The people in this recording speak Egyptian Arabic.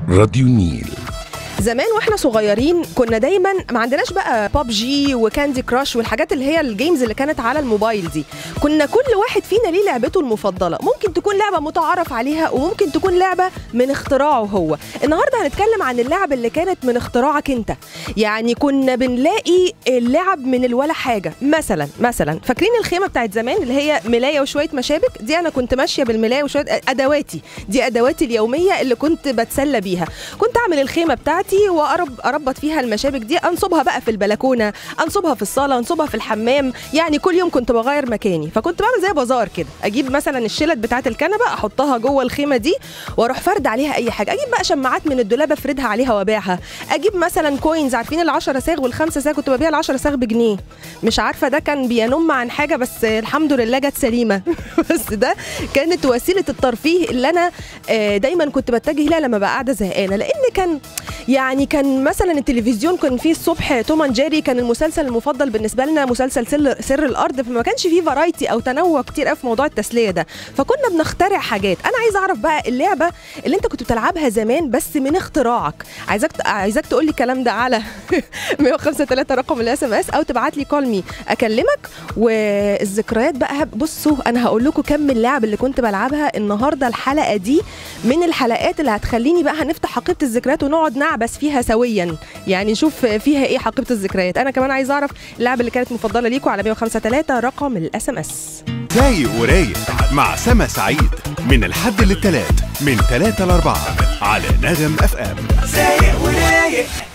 راديو نيل زمان واحنا صغيرين كنا دايما ما عندناش بقى بابجي وكاندي كراش والحاجات اللي هي الجيمز اللي كانت على الموبايل دي كنا كل واحد فينا ليه لعبته المفضله ممكن تكون لعبه متعارف عليها وممكن تكون لعبه من اختراعه هو النهارده هنتكلم عن اللعب اللي كانت من اختراعك انت يعني كنا بنلاقي اللعب من الولا حاجه مثلا مثلا فاكرين الخيمه بتاعت زمان اللي هي ملايه وشويه مشابك دي انا كنت ماشيه بالملايه وشويه ادواتي دي ادواتي اليوميه اللي كنت بتسلى بيها كنت اعمل الخيمه بتاعتي وارب اربط فيها المشابك دي انصبها بقى في البلكونه انصبها في الصاله انصبها في الحمام يعني كل يوم كنت بغير مكاني فكنت بعمل زي بازار كده اجيب مثلا الشلت بتاعت الكنبه احطها جوه الخيمه دي واروح فرد عليها اي حاجه اجيب بقى شماعات من الدولاب افردها عليها وابيعها اجيب مثلا كوينز عارفين ال10 صاغ والخمسه صاغ كنت ببيع ال10 صاغ بجنيه مش عارفه ده كان بينم عن حاجه بس الحمد لله جت سليمه بس ده كانت وسيله الترفيه اللي انا آه، دايما كنت بتجه لها لما بقى قاعده زهقانه لان كان يعني كان مثلا التلفزيون كان فيه الصبح توم اند جيري كان المسلسل المفضل بالنسبه لنا مسلسل سر, سر الارض فما كانش فيه فرايتي او تنوع كتير قوي في موضوع التسليه ده فكنا بنخترع حاجات انا عايزه اعرف بقى اللعبه اللي انت كنت بتلعبها زمان بس من اختراعك عايزاك عايزاك تقول لي الكلام ده على 153 رقم الاس ام اس او تبعت لي كول مي اكلمك والذكريات بقى هب- بصوا انا هقول لكم كم من اللعب اللي كنت بلعبها النهارده الحلقه دي من الحلقات اللي هتخليني بقى هنفتح حقيبه الذكريات ونقعد نعبس فيها سويا يعني نشوف فيها ايه حقيبه الذكريات انا كمان عايزه اعرف اللعبه اللي كانت مفضله ليكم على 153 رقم الاس ام اس رايق ورايق مع سما سعيد من الحد للثلاث من 3 ل 4 على نغم اف ام سايق ورايق